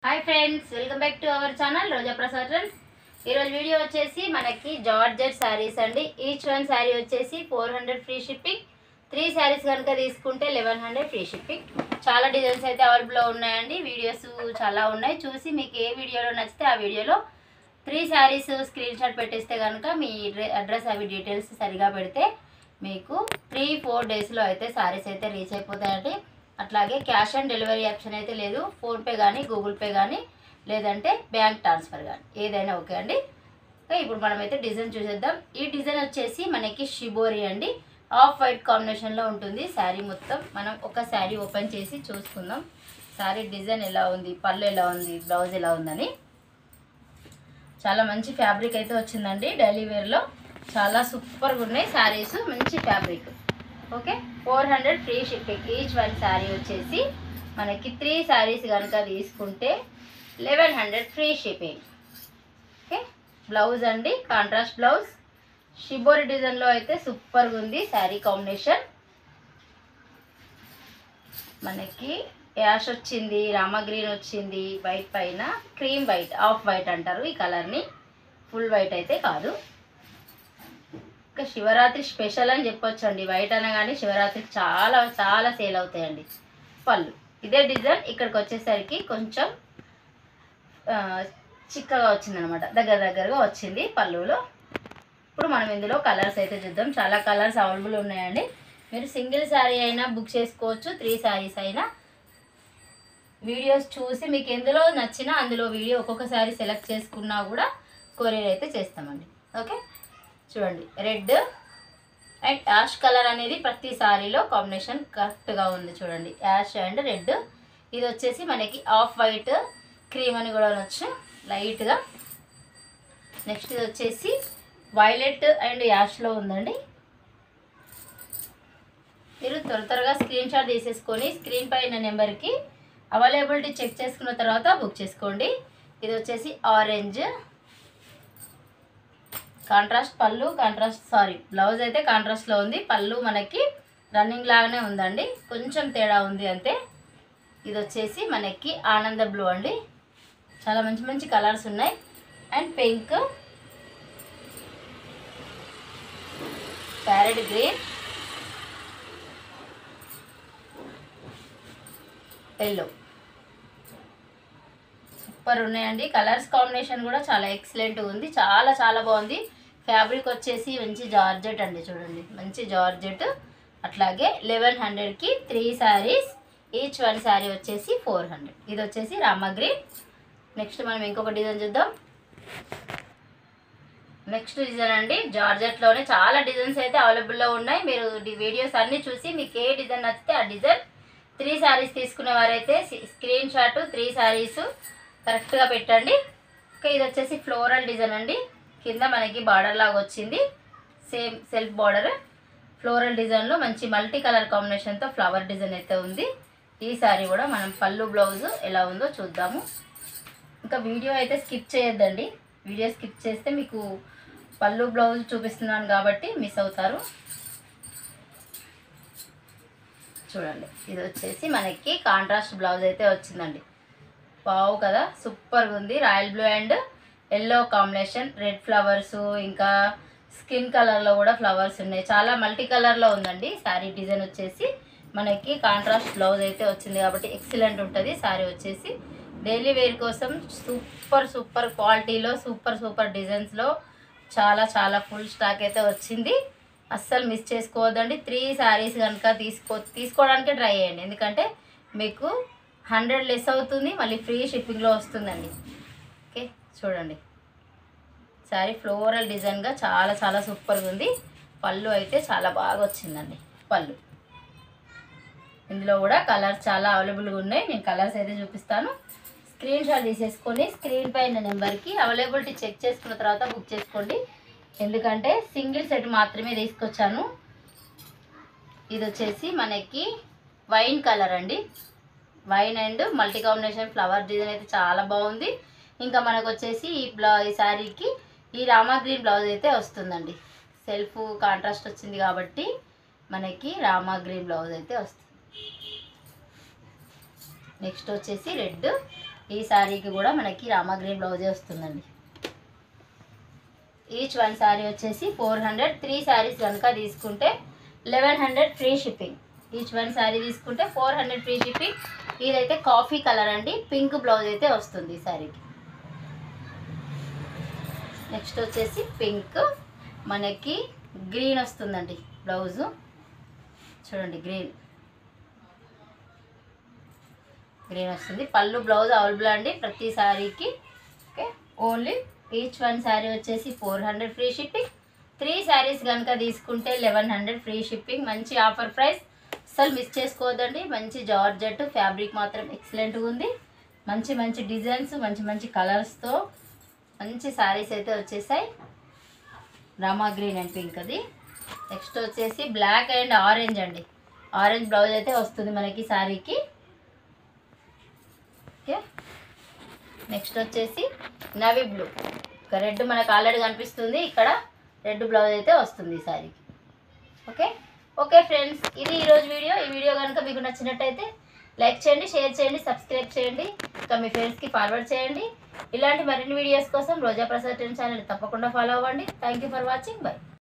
hi friends welcome back to our channel Roja Prasad friends ఈరోజు video వచ్చేసి మనకి జార్జెట్ శారీస్ అండి ఈచ్ వన్ శారీ వచ్చేసి four hundred free shipping three saris కనుక తీసుకుంటే లెవెన్ హండ్రెడ్ ఫ్రీ షిప్పింగ్ చాలా డిజైన్స్ అయితే అవైలబుల్లో ఉన్నాయండి వీడియోస్ చాలా ఉన్నాయి చూసి మీకు ఏ వీడియోలో నచ్చితే ఆ వీడియోలో త్రీ శారీస్ స్క్రీన్ షాట్ పెట్టేస్తే కనుక మీ అడ్రస్ అవి డీటెయిల్స్ సరిగా పెడితే మీకు త్రీ ఫోర్ డేస్లో అయితే శారీస్ అయితే రీచ్ అయిపోతాయండి అట్లాగే క్యాష్ ఆన్ డెలివరీ ఆప్షన్ అయితే లేదు ఫోన్పే కానీ గూగుల్ పే కానీ లేదంటే బ్యాంక్ ట్రాన్స్ఫర్ కానీ ఏదైనా ఓకే అండి ఓకే ఇప్పుడు మనమైతే డిజైన్ చూసేద్దాం ఈ డిజైన్ వచ్చేసి మనకి షిబోరి అండి ఆఫ్ వైట్ కాంబినేషన్లో ఉంటుంది శారీ మొత్తం మనం ఒక శారీ ఓపెన్ చేసి చూసుకుందాం శారీ డిజైన్ ఎలా ఉంది పళ్ళు ఎలా ఉంది బ్లౌజ్ ఎలా ఉందని చాలా మంచి ఫ్యాబ్రిక్ అయితే వచ్చిందండి డైలీ వేర్లో చాలా సూపర్గా ఉన్నాయి శారీస్ మంచి fabric okay four hundred free shipping each one sari వచ్చేసి మనకి త్రీ శారీస్ కనుక తీసుకుంటే eleven hundred free shipping okay blouse అండి కాంట్రాస్ట్ బ్లౌజ్ షిబోరి డిజైన్లో అయితే సూపర్గా ఉంది శారీ కాంబినేషన్ మనకి యాష్ వచ్చింది రామ గ్రీన్ వచ్చింది వైట్ పైన క్రీమ్ వైట్ ఆఫ్ వైట్ అంటారు ఈ కలర్ని ఫుల్ వైట్ అయితే కాదు ఇంకా శివరాత్రి స్పెషల్ అని చెప్పొచ్చు అండి వైట్ అనగానే శివరాత్రికి చాలా చాలా సేల్ అవుతాయండి పళ్ళు ఇదే డిజైన్ ఇక్కడికి వచ్చేసరికి కొంచెం ఆ, చిక్కగా వచ్చిందనమాట దగ్గర దగ్గరగా వచ్చింది పళ్ళులో ఇప్పుడు మనం ఇందులో కలర్స్ అయితే చూద్దాం చాలా కలర్స్ అవైలబుల్ ఉన్నాయండి మీరు సింగిల్ శారీ అయినా బుక్ చేసుకోవచ్చు త్రీ శారీస్ అయినా వీడియోస్ చూసి మీకు ఎందులో నచ్చినా అందులో వీడియో ఒక్కొక్క శారీ సెలెక్ట్ చేసుకున్నా కూడా కొరియర్ అయితే చేస్తామండి ఓకే చూడండి రెడ్ అండ్ యాష్ కలర్ అనేది ప్రతి సారీలో కాంబినేషన్ కరెక్ట్గా ఉంది చూడండి యాష్ అండ్ రెడ్ ఇది వచ్చేసి మనకి ఆఫ్ వైట్ క్రీమ్ అని కూడా అనొచ్చు లైట్గా నెక్స్ట్ ఇది వచ్చేసి వైలెట్ అండ్ యాష్లో ఉందండి మీరు త్వర త్వరగా స్క్రీన్ షాట్ తీసేసుకొని స్క్రీన్ పైన నెంబర్కి అవైలబిలిటీ చెక్ చేసుకున్న తర్వాత బుక్ చేసుకోండి ఇది వచ్చేసి ఆరెంజ్ కాంట్రాస్ట్ పళ్ళు కాంట్రాస్ట్ సారీ బ్లౌజ్ అయితే కాంట్రాస్ట్లో ఉంది పళ్ళు మనకి రన్నింగ్ లాగానే ఉందండి కొంచెం తేడా ఉంది అంతే ఇది వచ్చేసి మనకి ఆనంద బ్లూ అండి చాలా మంచి మంచి కలర్స్ ఉన్నాయి and pink parrot green yellow super ఉన్నాయండి కలర్స్ కాంబినేషన్ కూడా చాలా ఎక్సలెంట్ ఉంది చాలా చాలా బాగుంది ఫ్యాబ్రిక్ వచ్చేసి మంచి జార్జెట్ అండి చూడండి మంచి జార్జెట్ అట్లాగే లెవెన్ హండ్రెడ్కి three saris each one sari వచ్చేసి ఫోర్ హండ్రెడ్ ఇది వచ్చేసి రామగ్రీన్ నెక్స్ట్ మనం ఇంకొక డిజైన్ చూద్దాం నెక్స్ట్ డిజైన్ అండి జార్జెట్లోనే చాలా డిజైన్స్ అయితే అవైలబుల్లో ఉన్నాయి మీరు డి- వీడియోస్ అన్నీ చూసి మీకు ఏ డిజైన్ నచ్చితే ఆ డిజైన్ త్రీ శారీస్ తీసుకునే వారైతే స్క్రీన్ షాట్ త్రీ శారీస్ కరెక్ట్గా పెట్టండి ఓకే ఇది వచ్చేసి ఫ్లోరల్ డిజైన్ అండి కింద మనకి బార్డర్ లాగా వచ్చింది సేమ్ సెల్ఫ్ బార్డర్ ఫ్లోరల్ డిజైన్లో మంచి మల్టీ కలర్ కాంబినేషన్తో ఫ్లవర్ డిజైన్ అయితే ఉంది ఈ శారీ కూడా మనం పళ్ళు బ్లౌజ్ ఎలా ఉందో చూద్దాము ఇంకా వీడియో అయితే స్కిప్ చేయొద్దండి వీడియో స్కిప్ చేస్తే మీకు పళ్ళు బ్లౌజ్ చూపిస్తున్నాను కాబట్టి మిస్ అవుతారు చూడండి ఇది వచ్చేసి మనకి కాంట్రాస్ట్ బ్లౌజ్ అయితే వచ్చిందండి బావు కదా సూపర్గా ఉంది royal blue and yellow combination red flowers ఇంకా స్కిన్ కలర్లో కూడా ఫ్లవర్స్ ఉన్నాయి చాలా మల్టీ కలర్లో ఉందండి శారీ డిజైన్ వచ్చేసి మనకి కాంట్రాస్ట్ బ్లౌజ్ అయితే వచ్చింది కాబట్టి ఎక్సలెంట్ ఉంటుంది శారీ వచ్చేసి డైలీ వేర్ కోసం సూపర్ సూపర్ క్వాలిటీలో సూపర్ సూపర్ డిజైన్స్లో చాలా చాలా ఫుల్ స్టాక్ అయితే వచ్చింది అస్సలు మిస్ చేసుకోవద్దండి త్రీ శారీస్ కనుక తీసుకో తీసుకోవడానికి ట్రై చేయండి ఎందుకంటే మీకు హండ్రెడ్ లెస్ అవుతుంది మళ్ళీ ఫ్రీ షిప్పింగ్లో వస్తుందండి ఓకే చూడండి శారీ ఫ్లోరల్ డిజైన్గా చాలా చాలా సూపర్గా ఉంది పళ్ళు అయితే చాలా బాగా వచ్చిందండి పళ్ళు ఇందులో కూడా కలర్స్ చాలా అవైలబుల్గా ఉన్నాయి నేను కలర్స్ అయితే చూపిస్తాను స్క్రీన్ షాట్ తీసేసుకొని స్క్రీన్ పైన నెంబర్కి అవైలబిలిటీ చెక్ చేసుకున్న తర్వాత బుక్ చేసుకోండి ఎందుకంటే సింగిల్ సెట్ మాత్రమే తీసుకొచ్చాను ఇది వచ్చేసి మనకి వైన్ కలర్ అండి wine and multi combination flower design అయితే చాలా బాగుంది ఇంకా మనకు వచ్చేసి ఈ బ్లౌ ఈ శారీకి ఈ రామా గ్రీన్ బ్లౌజ్ అయితే వస్తుందండి సెల్ఫ్ కాంట్రాస్ట్ వచ్చింది కాబట్టి మనకి రామా గ్రీన్ బ్లౌజ్ అయితే వస్తుంది నెక్స్ట్ వచ్చేసి రెడ్ ఈ శారీకి కూడా మనకి రామా గ్రీన్ బ్లౌజే వస్తుందండి ఈచ్ వన్ శారీ వచ్చేసి ఫోర్ హండ్రెడ్ త్రీ శారీస్ కనుక తీసుకుంటే eleven hundred free shipping each one sari తీసుకుంటే ఫోర్ హండ్రెడ్ ఫ్రీ షిప్పింగ్ ఇదైతే కాఫీ కలర్ అండి పింక్ బ్లౌజ్ అయితే వస్తుంది ఈ శారీకి నెక్స్ట్ వచ్చేసి పింక్ మనకి గ్రీన్ వస్తుందండి బ్లౌజు చూడండి గ్రీన్ గ్రీన్ వస్తుంది పళ్ళు బ్లౌజ్ అవైలబుల్ అండి ప్రతి శారీకి okay only each one sari వచ్చేసి four hundred free shipping three saris కనుక తీసుకుంటే లెవెన్ హండ్రెడ్ ఫ్రీ షిప్పింగ్ మంచి ఆఫర్ ప్రైస్ అసలు మిస్ చేసుకోవద్దండి మంచి జార్జెట్ ఫ్యాబ్రిక్ మాత్రం ఎక్సలెంట్గా ఉంది మంచి మంచి డిజైన్స్ మంచి మంచి కలర్స్తో మంచి శారీస్ అయితే వచ్చేసాయి రామా గ్రీన్ అండ్ పింక్ అది నెక్స్ట్ వచ్చేసి బ్లాక్ అండ్ ఆరెంజ్ అండి ఆరెంజ్ బ్లౌజ్ అయితే వస్తుంది మనకి శారీకి ఓకే నెక్స్ట్ వచ్చేసి నవీ బ్లూ ఒక రెడ్ మనకు ఆల్రెడీ కనిపిస్తుంది ఇక్కడ రెడ్ బ్లౌజ్ అయితే వస్తుంది ఈ శారీకి ఓకే ఓకే ఫ్రెండ్స్ ఇది ఈరోజు వీడియో ఈ వీడియో కనుక మీకు నచ్చినట్టయితే లైక్ చేయండి షేర్ చేయండి సబ్స్క్రైబ్ చేయండి ఇంకా మీ ఫ్రెండ్స్కి ఫార్వర్డ్ చేయండి ఇలాంటి మరిన్ని వీడియోస్ కోసం రోజా ప్రసాద్ టెన్ ఛానల్ తప్పకుండా ఫాలో అవ్వండి thank you for watching by